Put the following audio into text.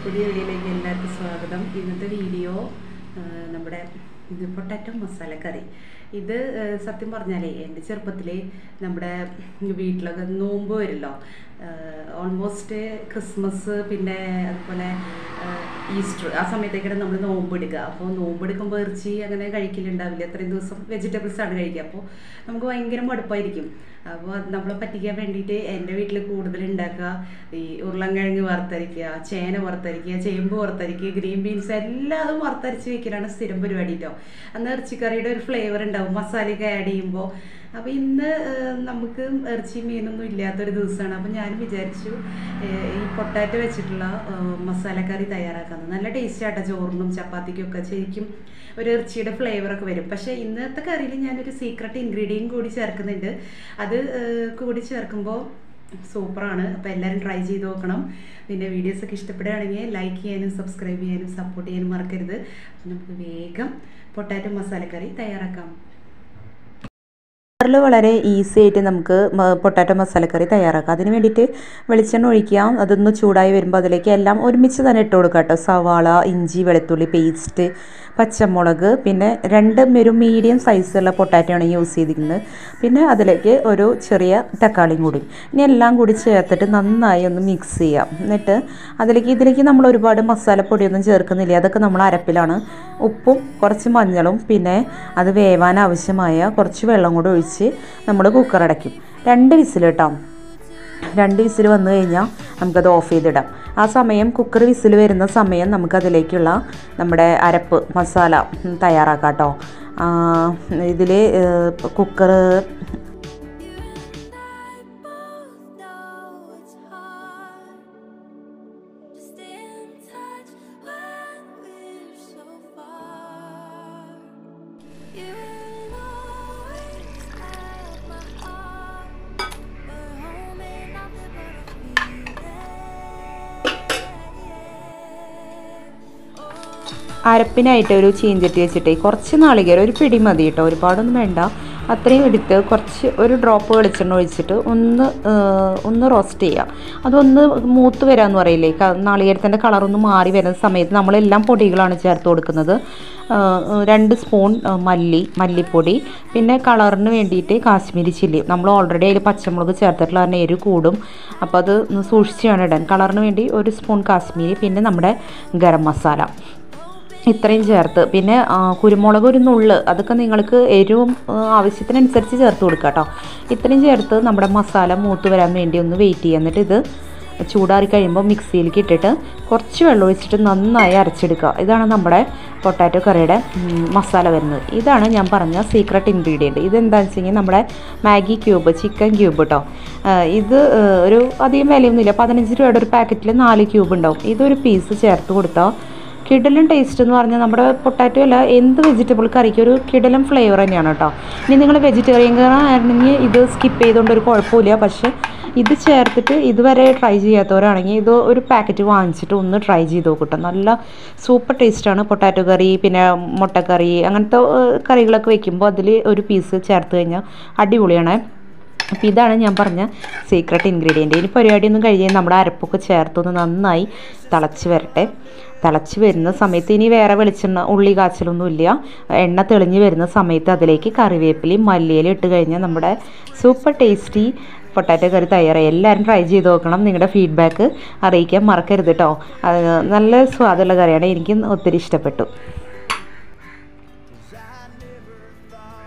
പുതിയ വീഡിയോയിലേക്ക് എല്ലാവർക്കും സ്വാഗതം ഇന്നത്തെ വീഡിയോ ആ, നമ്മുടെ ഇത് പൊട്ടാറ്റോ മസാലക്കറി ഇത് ആ, സത്യം പറഞ്ഞാലേ എൻ്റെ ചെറുപ്പത്തിൽ നമ്മുടെ വീട്ടിലൊക്കെ നോമ്പ് വരുമല്ലോ ഓൾമോസ്റ്റ് ക്രിസ്മസ് പിന്നെ അതുപോലെ ആ, ഈസ്റ്റർ ആ സമയത്തേക്കാണ് നമ്മൾ നോമ്പ് എടുക്കുക അപ്പോൾ നോമ്പ് എടുക്കുമ്പോൾ ഇറച്ചി അങ്ങനെ കഴിക്കലുണ്ടാവില്ല അത്രയും ദിവസം വെജിറ്റബിൾസ് ആണ് കഴിക്കുക അപ്പോൾ നമുക്ക് ഭയങ്കര മടുപ്പായിരിക്കും അപ്പോൾ നമ്മളെ പറ്റിക്കാൻ വേണ്ടിയിട്ട് എൻ്റെ വീട്ടിൽ കൂടുതൽ ഉണ്ടാക്കുക ഈ ഉരുളൻകിഴങ്ങ് വറുത്തരിക്കുക ചേന വറുത്തരിക്കുക ചേമ്പ് വറുത്തരിക്കുക ഗ്രീൻ ബീൻസ് എല്ലാതും വറുത്തരച്ച് വെക്കലാണ് സ്ഥിരം പരിപാടി കേട്ടോ അന്ന് ഇറച്ചിക്കറിയുടെ ഒരു ഫ്ലേവർ ഉണ്ടാവും മസാലയൊക്കെ ആഡ് ചെയ്യുമ്പോൾ അപ്പോൾ ഇന്ന് ഏഹ്, നമുക്ക് ഇറച്ചി മീനൊന്നും ഇല്ലാത്തൊരു ദിവസമാണ് അപ്പോൾ ഞാൻ വിചാരിച്ചു ഏഹ്, ഈ പൊട്ടാറ്റോ വെച്ചിട്ടുള്ള ഏഹ്, മസാലക്കറി തയ്യാറാക്കുന്നത് നല്ല ടേസ്റ്റ് ആട്ടോ ചോറിനും ചപ്പാത്തിക്കും ഒക്കെ ശരിക്കും ഒരു ഇറച്ചിയുടെ ഫ്ലേവറൊക്കെ വരും പക്ഷേ ഇന്നത്തെ കറിയിൽ ഞാനൊരു സീക്രട്ട് ഇൻഗ്രീഡിയൻറ്റ് കൂടി ചേർക്കുന്നുണ്ട് അത് ഏഹ്, കൂടി ചേർക്കുമ്പോൾ സൂപ്പറാണ് അപ്പോൾ എല്ലാവരും ട്രൈ ചെയ്ത് നോക്കണം പിന്നെ വീഡിയോസൊക്കെ ഇഷ്ടപ്പെടുകയാണെങ്കിൽ ലൈക്ക് ചെയ്യാനും സബ്സ്ക്രൈബ് ചെയ്യാനും സപ്പോർട്ട് ചെയ്യാനും മറക്കരുത് അപ്പോൾ നമുക്ക് വേഗം പൊട്ടാറ്റോ മസാലക്കറി തയ്യാറാക്കാം കുക്കറിൽ വളരെ ഈസി ആയിട്ട് നമുക്ക് മ- പൊട്ടാറ്റോ മസാലക്കറി തയ്യാറാക്കാം അതിന് വേണ്ടിയിട്ട് വെളിച്ചെണ്ണ ഒഴിക്കാം അതൊന്ന് ചൂടായി വരുമ്പോൾ അതിലേക്ക് എല്ലാം ഒരുമിച്ച് തന്നെ ഇട്ട് കൊടുക്കാം കേട്ടോ സവാള ഇഞ്ചി വെളുത്തുള്ളി പേസ്റ്റ് പച്ചമുളക് പിന്നെ രണ്ട് ഒരു മീഡിയം സൈസുള്ള പൊട്ടാറ്റോ ആണ് യൂസ് ചെയ്തിരിക്കുന്നത് പിന്നെ അതിലേക്ക് ഒരു ചെറിയ തക്കാളിയും കൂടി ഇനി എല്ലാം കൂടി ചേർത്തിട്ട് നന്നായി ഒന്ന് മിക്സ് ചെയ്യാം എന്നിട്ട് അതിലേക്ക് ഇതിലേക്ക് നമ്മൾ ഒരുപാട് മസാലപ്പൊടിയൊന്നും ചേർക്കുന്നില്ല അതൊക്കെ നമ്മൾ അരപ്പിലാണ് ഉപ്പും കുറച്ച് മഞ്ഞളും പിന്നെ അത് വേവാൻ ആവശ്യമായ കുറച്ച് വെള്ളം കൂടി ഒഴിച്ച് നമ്മൾ കുക്കർ അടയ്ക്കും രണ്ട് വിസിൽ കേട്ടോ രണ്ട് വിസിൽ വന്നു കഴിഞ്ഞാൽ നമുക്കത് ഓഫ് ചെയ്തിടാം ആ സമയം കുക്കർ വിസിൽ വരുന്ന സമയം നമുക്കതിലേക്കുള്ള നമ്മുടെ അരപ്പ് മസാല ഉം, തയ്യാറാക്കാം കേട്ടോ ഇതിൽ കുക്കർ അരപ്പിനായിട്ട് ഒരു ചീഞ്ചട്ടി വെച്ചിട്ട് കുറച്ച് നാളികേരം ഒരു പിടി മതി കേട്ടോ ഒരുപാടൊന്നും വേണ്ട അത്രയും എടുത്ത് കുറച്ച് ഒരു ഡ്രോപ്പ് വെളിച്ചെണ്ണ ഒഴിച്ചിട്ട് ഒന്ന് ഏഹ്, ഒന്ന് റോസ്റ്റ് ചെയ്യുക അതൊന്ന് മൂത്ത് വരാമെന്ന് പറയില്ലേ ക- നാളികേരത്തിൻ്റെ കളറൊന്ന് മാറി വരുന്ന സമയത്ത് നമ്മളെല്ലാം പൊടികളാണ് ചേർത്ത് കൊടുക്കുന്നത് ഏഹ്, രണ്ട് സ്പൂൺ ഏഹ്, മല്ലി മല്ലിപ്പൊടി പിന്നെ കളറിന് വേണ്ടിയിട്ട് കാശ്മീരി ചില്ലി നമ്മൾ ഓൾറെഡി അതിൽ പച്ചമുളക് ചേർത്തിട്ടുള്ള കാരണം എരിവ് കൂടും അപ്പോൾ അത് ഒന്ന് സൂക്ഷിച്ച് വേണം ഇടാൻ കളറിന് വേണ്ടി ഒരു സ്പൂൺ കാശ്മീരി പിന്നെ നമ്മുടെ ഗരം മസാല ഇത്രയും ചേർത്ത് പിന്നെ ആ, കുരുമുളക് ഒരു നുള്ള് അതൊക്കെ നിങ്ങൾക്ക് എരിവും ആ, ആവശ്യത്തിനനുസരിച്ച് ചേർത്ത് കൊടുക്കുക കേട്ടോ ഇത്രയും ചേർത്ത് നമ്മുടെ മസാല മൂത്ത് വരാൻ വേണ്ടി ഒന്ന് വെയിറ്റ് ചെയ്യുക എന്നിട്ട് ഇത് ചൂടാറി കഴിയുമ്പോൾ മിക്സിയിലേക്ക് ഇട്ടിട്ട് കുറച്ച് വെള്ളം ഒഴിച്ചിട്ട് നന്നായി അരച്ചെടുക്കുക ഇതാണ് നമ്മുടെ പൊട്ടാറ്റോ കറിയുടെ ഉം, മസാല വരുന്നത് ഇതാണ് ഞാൻ പറഞ്ഞ സീക്രട്ട് ഇൻഗ്രീഡിയൻറ്റ് ഇതെന്താണെന്ന് വെച്ച് കഴിഞ്ഞാൽ നമ്മുടെ മാഗി ക്യൂബ് ചിക്കൻ ക്യൂബ് കേട്ടോ ആ, ഇത് ആ, ഒരു അധികം വിലയൊന്നുമില്ല പതിനഞ്ച് രൂപയുടെ ഒരു പാക്കറ്റിൽ നാല് ക്യൂബ് ഉണ്ടാവും ഇതൊരു പീസ് ചേർത്ത് കൊടുത്താൽ കിടലൻ ടേസ്റ്റ് എന്ന് പറഞ്ഞാൽ നമ്മുടെ പൊട്ടാറ്റോ അല്ല എന്ത് വെജിറ്റബിൾ കറിക്ക് ഒരു കിടലൻ ഫ്ലേവർ തന്നെയാണ് കേട്ടോ ഇനി നിങ്ങൾ വെജിറ്റേറിയൻ ആണെങ്കിൽ ഇത് സ്കിപ്പ് ചെയ്തുകൊണ്ട് ഒരു കുഴപ്പമില്ല പക്ഷേ ഇത് ചേർത്തിട്ട് ഇതുവരെ ട്രൈ ചെയ്യാത്തവരാണെങ്കിൽ ഇത് ഒരു പാക്കറ്റ് വാങ്ങിച്ചിട്ട് ഒന്ന് ട്രൈ ചെയ്ത് നോക്കട്ടെ നല്ല സൂപ്പർ ടേസ്റ്റാണ് പൊട്ടാറ്റോ കറി പിന്നെ മുട്ടക്കറി അങ്ങനത്തെ ഏഹ്, കറികളൊക്കെ വെക്കുമ്പോൾ അതിൽ ഒരു പീസ് ചേർത്ത് കഴിഞ്ഞാൽ അടിപൊളിയാണ് അപ്പോൾ ഇതാണ് ഞാൻ പറഞ്ഞ സീക്രട്ട് ഇൻഗ്രീഡിയൻറ്റ് ഇനി പരിപാടിയൊന്നും കഴിഞ്ഞ് നമ്മുടെ അരപ്പൊക്കെ ചേർത്തൊന്ന് നന്നായി തിളച്ച് വരട്ടെ തിളച്ച് വരുന്ന സമയത്ത് ഇനി വേറെ വെളിച്ചെണ്ണ ഉള്ളി കാച്ചലൊന്നും ഇല്ല എണ്ണ തെളിഞ്ഞ് വരുന്ന സമയത്ത് അതിലേക്ക് കറിവേപ്പിലയും മല്ലിയിലും ഇട്ട് കഴിഞ്ഞാൽ നമ്മുടെ സൂപ്പർ ടേസ്റ്റി പൊട്ടാറ്റോ കറി തയ്യാറായി എല്ലാവരും ട്രൈ ചെയ്ത് നോക്കണം നിങ്ങളുടെ ഫീഡ്ബാക്ക് അറിയിക്കാൻ മറക്കരുത് കേട്ടോ അത് നല്ല സ്വാദുള്ള കറിയാണ് എനിക്ക് ഒത്തിരി ഇഷ്ടപ്പെട്ടു